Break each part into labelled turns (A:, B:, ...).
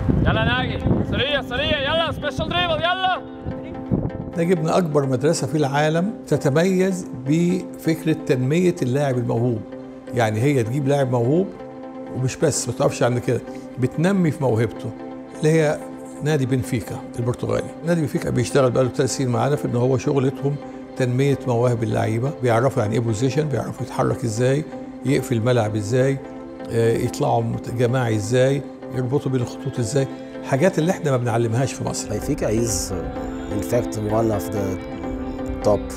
A: يلا ناجي سريع سريع يلا سبيشال دريبل يلا
B: ده جبنا اكبر مدرسه في العالم تتميز بفكره تنميه اللاعب الموهوب يعني هي تجيب لاعب موهوب ومش بس ما تقفش عند كده بتنمي في موهبته اللي هي نادي بنفيكا البرتغالي نادي بنفيكا بيشتغل بقاله ثلاث سنين معانا في ان هو شغلتهم تنميه مواهب اللعيبه بيعرفوا يعني ايه بوزيشن بيعرفوا يتحرك ازاي يقفل الملعب ازاي آه، يطلعوا جماعي ازاي يربطوا بين الخطوط ازاي حاجات اللي احنا ما بنعلمهاش في مصر
C: Benfica is uh, in fact one of the top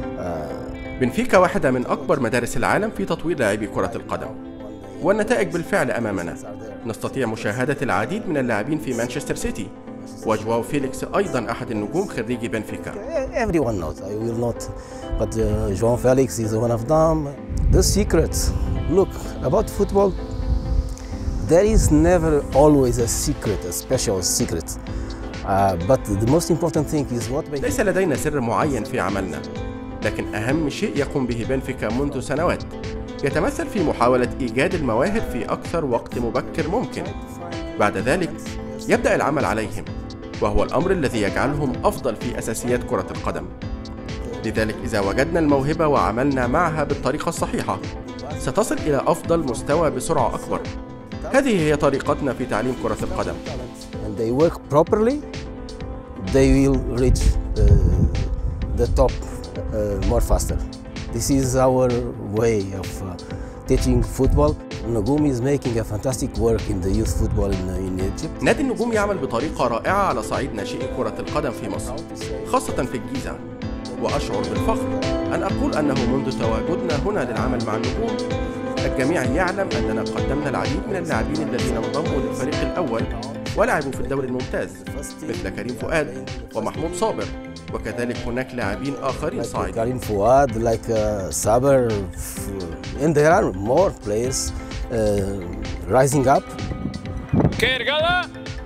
D: بنفيكا واحدة من أكبر مدارس العالم في تطوير لاعبي كرة القدم والنتائج بالفعل أمامنا نستطيع مشاهدة العديد من اللاعبين في مانشستر سيتي وجواو فيليكس أيضا أحد النجوم خريجي بنفيكا
C: everyone knows. I will not, but uh, João Felix is one of them. The secret, look about football. There is never always a secret, a special secret. Uh, but the most important thing is what Benfica
D: ليس لدينا سر معين في عملنا لكن أهم شيء يقوم به بنفيكا منذ سنوات يتمثل في محاولة إيجاد المواهب في أكثر وقت مبكر ممكن بعد ذلك يبدأ العمل عليهم وهو الأمر الذي يجعلهم أفضل في أساسيات كرة القدم لذلك إذا وجدنا الموهبة وعملنا معها بالطريقة الصحيحة ستصل إلى أفضل مستوى بسرعة أكبر هذه هي طريقتنا في تعليم كرة القدم
C: and they work properly, they will reach the, the top uh, more faster. This is our way of uh, teaching football. Nagum is making a fantastic work in the youth football in, in Egypt.
D: نادي النجوم يعمل بطريقة رائعة على صعيد ناشئي كرة القدم في مصر خاصة في الجيزة وأشعر بالفخر أن أقول أنه منذ تواجدنا هنا للعمل مع النجوم الجميع يعلم أننا قدمنا العديد من اللاعبين الذين انضموا للفريق الأول ولعبوا في الدوري الممتاز مثل كريم فؤاد ومحمود صابر وكذلك هناك لاعبين آخرين
C: Like
D: صاعدين
C: Karim Fouad, like uh, Saber, f- and there are more players uh, rising up.
A: اوكي رجاله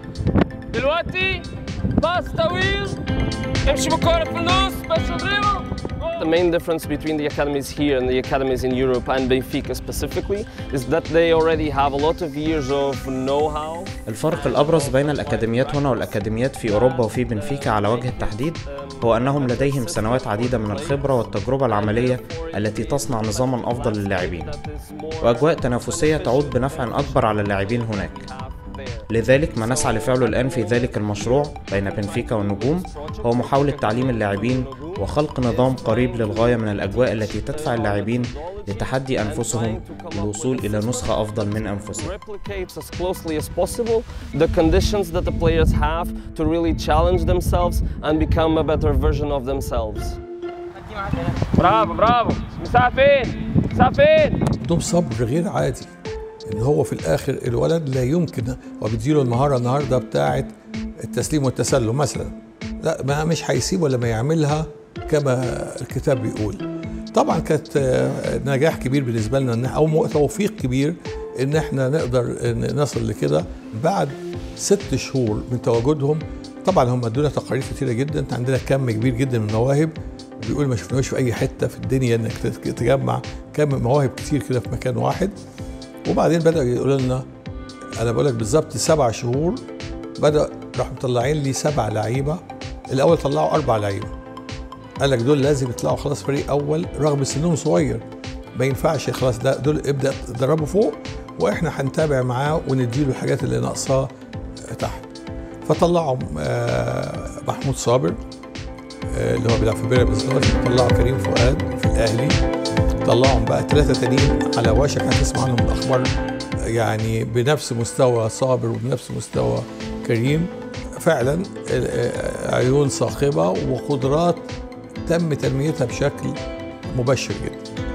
A: دلوقتي باص طويل امشي بالكوره في النص سبيشال دريبل
E: The main difference between the academies here and the academies in Europe and Benfica specifically is that they already have a lot of years of know-how.
F: الفرق الأبرز بين الأكاديميات هنا والأكاديميات في أوروبا وفي بنفيكا على وجه التحديد هو أنهم لديهم سنوات عديدة من الخبرة والتجربة العملية التي تصنع نظاما أفضل للاعبين وأجواء تنافسية تعود بنفع أكبر على اللاعبين هناك لذلك ما نسعى لفعله الآن في ذلك المشروع بين بنفيكا والنجوم هو محاولة تعليم اللاعبين وخلق نظام قريب للغاية من الأجواء التي تدفع اللاعبين لتحدي أنفسهم للوصول إلى نسخة أفضل من أنفسهم
E: replicates as closely as possible the conditions that the players have to really challenge themselves and become a better version of themselves.
A: برافو برافو مساحه فين مساحه فين
B: عندهم صبر غير عادي ان هو في الاخر الولد لا يمكن هو بيديله المهاره النهارده بتاعه التسليم والتسلم مثلا لا ما مش هيسيب ولا ما يعملها كما الكتاب بيقول طبعا كانت آه، نجاح كبير بالنسبه لنا إن- او مو- توفيق كبير ان احنا نقدر إن نصل لكده بعد ست شهور من تواجدهم طبعا هم ادونا تقارير كتيره جدا انت عندنا كم كبير جدا من المواهب بيقول ما شفناهوش في اي حته في الدنيا انك تت- تجمع كم مواهب كتير كده في مكان واحد وبعدين بدأوا يقولوا لنا انا بقول لك بالظبط سبع شهور بدأ راحوا مطلعين لي سبع لعيبه الاول طلعوا اربع لعيبه قال لك دول لازم يطلعوا خلاص فريق اول رغم سنهم صغير ما ينفعش خلاص ده دول ابدا دربوا فوق واحنا هنتابع معاه ونديله الحاجات اللي ناقصاه تحت فطلعوا آه، محمود صابر آه، اللي هو بيلعب في بيراميدز دلوقتي طلعوا كريم فؤاد في الاهلي طلعهم بقى ثلاثه تانيين على وشك هتسمع عنهم الاخبار يعني بنفس مستوى صابر وبنفس مستوى كريم فعلا آه، عيون صاخبه وقدرات تم تنميتها بشكل مبشر جدا